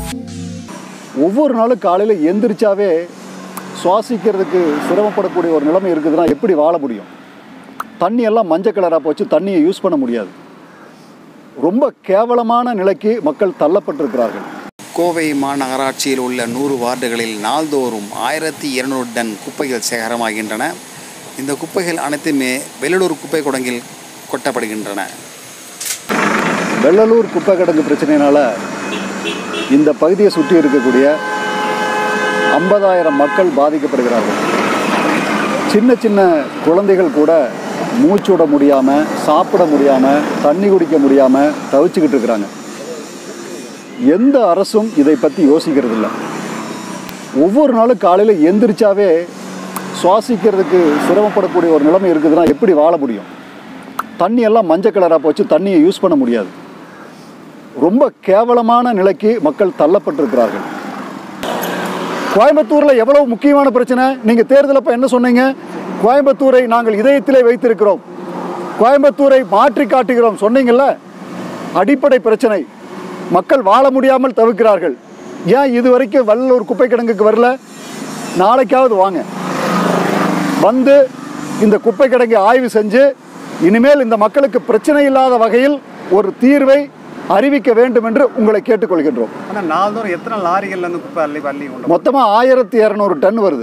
ஒவ்வொரு நாளும் காலையில் எந்திரிச்சாவே சுவாசிக்கிறதுக்கு சிரமப்படக்கூடிய ஒரு நிலைமை இருக்குதுன்னா எப்படி வாழ முடியும் தண்ணி எல்லாம் மஞ்சள் கலராக போச்சு தண்ணியை யூஸ் பண்ண முடியாது ரொம்ப கேவலமான நிலைக்கு மக்கள் தள்ளப்பட்டிருக்கிறார்கள் கோவை மாநகராட்சியில் உள்ள நூறு வார்டுகளில் நாள்தோறும் ஆயிரத்தி இருநூறு டன் குப்பைகள் சேகரமாகின்றன இந்த குப்பைகள் அனைத்துமே வெள்ளலூர் குப்பை குடங்கில் கொட்டப்படுகின்றன வெள்ளலூர் குப்பை கிடங்கு பிரச்சனையினால இந்த பகுதியை சுற்றி இருக்கக்கூடிய ஐம்பதாயிரம் மக்கள் பாதிக்கப்படுகிறார்கள் சின்ன சின்ன குழந்தைகள் கூட மூச்சு விட முடியாமல் சாப்பிட முடியாமல் தண்ணி குடிக்க முடியாமல் தவிச்சுக்கிட்டு இருக்கிறாங்க எந்த அரசும் இதை பற்றி யோசிக்கிறது இல்லை ஒவ்வொரு நாளும் காலையில் எந்திரிச்சாவே சுவாசிக்கிறதுக்கு சிரமப்படக்கூடிய ஒரு நிலைமை இருக்குதுன்னா எப்படி வாழ முடியும் தண்ணி எல்லாம் மஞ்சள் கலராக போச்சு தண்ணியை யூஸ் பண்ண முடியாது ரொம்ப கேவலமான நிலைக்கு மக்கள் தள்ளப்பட்டிருக்கிறார்கள் கோயம்புத்தூரில் எவ்வளவு முக்கியமான பிரச்சனை நீங்கள் தேர்தல் அப்போ என்ன சொன்னீங்க கோயம்புத்தூரை நாங்கள் இதயத்திலே வைத்திருக்கிறோம் கோயம்புத்தூரை மாற்றி காட்டுகிறோம் சொன்னீங்கல்ல அடிப்படை பிரச்சனை மக்கள் வாழ முடியாமல் தவிக்கிறார்கள் ஏன் இது வரைக்கும் வல்லூர் குப்பை கிடங்குக்கு வரல நாளைக்காவது வாங்க வந்து இந்த குப்பை கிடங்கை ஆய்வு செஞ்சு இனிமேல் இந்த மக்களுக்கு பிரச்சனை இல்லாத வகையில் ஒரு தீர்வை அறிவிக்க வேண்டும் என்று உங்களை கேட்டுக்கொள்கின்றோம் ஆனால் நாள்தோறும் எத்தனை லாரிகள்ல இருந்து குப்பை அள்ளி அள்ளி கொண்டு மொத்தமாக ஆயிரத்தி இரநூறு டன் வருது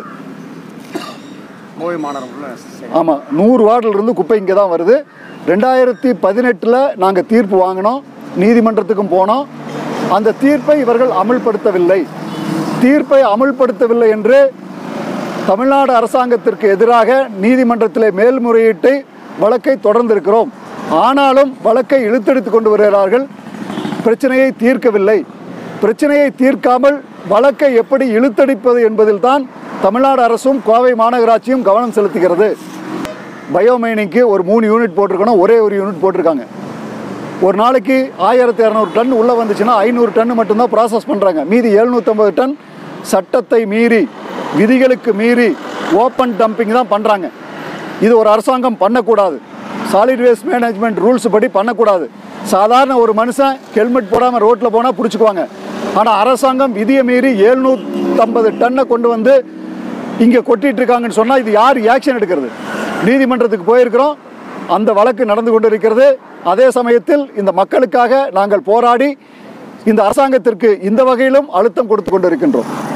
கோவை மாநகரம்ல சரி. ஆமாம் நூறு வார்டில் இருந்து குப்பை இங்கே தான் வருது ரெண்டாயிரத்தி பதினெட்டில் நாங்கள் தீர்ப்பு வாங்கினோம் நீதிமன்றத்துக்கும் போனோம் அந்த தீர்ப்பை இவர்கள் அமல்படுத்தவில்லை தீர்ப்பை அமல்படுத்தவில்லை என்று தமிழ்நாடு அரசாங்கத்திற்கு எதிராக நீதிமன்றத்திலே மேல்முறையீட்டை வழக்கை தொடர்ந்திருக்கிறோம் ஆனாலும் வழக்கை இழுத்தெடுத்து கொண்டு வருகிறார்கள் பிரச்சனையை தீர்க்கவில்லை பிரச்சனையை தீர்க்காமல் வழக்கை எப்படி இழுத்தடிப்பது என்பதில்தான் தமிழ்நாடு அரசும் கோவை மாநகராட்சியும் கவனம் செலுத்துகிறது பயோமைனிங்க்கு ஒரு மூணு யூனிட் போட்டிருக்கணும் ஒரே ஒரு யூனிட் போட்டிருக்காங்க ஒரு நாளைக்கு ஆயிரத்தி இரநூறு டன் உள்ளே வந்துச்சுன்னா ஐநூறு டன் மட்டும்தான் ப்ராசஸ் பண்ணுறாங்க மீதி எழுநூற்றம்பது டன் சட்டத்தை மீறி விதிகளுக்கு மீறி ஓப்பன் டம்பிங் தான் பண்ணுறாங்க இது ஒரு அரசாங்கம் பண்ணக்கூடாது சாலிட் வேஸ்ட் மேனேஜ்மெண்ட் ரூல்ஸ் படி பண்ணக்கூடாது சாதாரண ஒரு மனுஷன் ஹெல்மெட் போடாமல் ரோட்டில் போனால் பிடிச்சிக்குவாங்க ஆனால் அரசாங்கம் விதியை மீறி எழுநூற்றம்பது டன்னை கொண்டு வந்து இங்கே கொட்டிட்டு இருக்காங்கன்னு சொன்னால் இது யார் ஆக்ஷன் எடுக்கிறது நீதிமன்றத்துக்கு போயிருக்கிறோம் அந்த வழக்கு நடந்து கொண்டு இருக்கிறது அதே சமயத்தில் இந்த மக்களுக்காக நாங்கள் போராடி இந்த அரசாங்கத்திற்கு இந்த வகையிலும் அழுத்தம் கொடுத்து கொண்டு இருக்கின்றோம்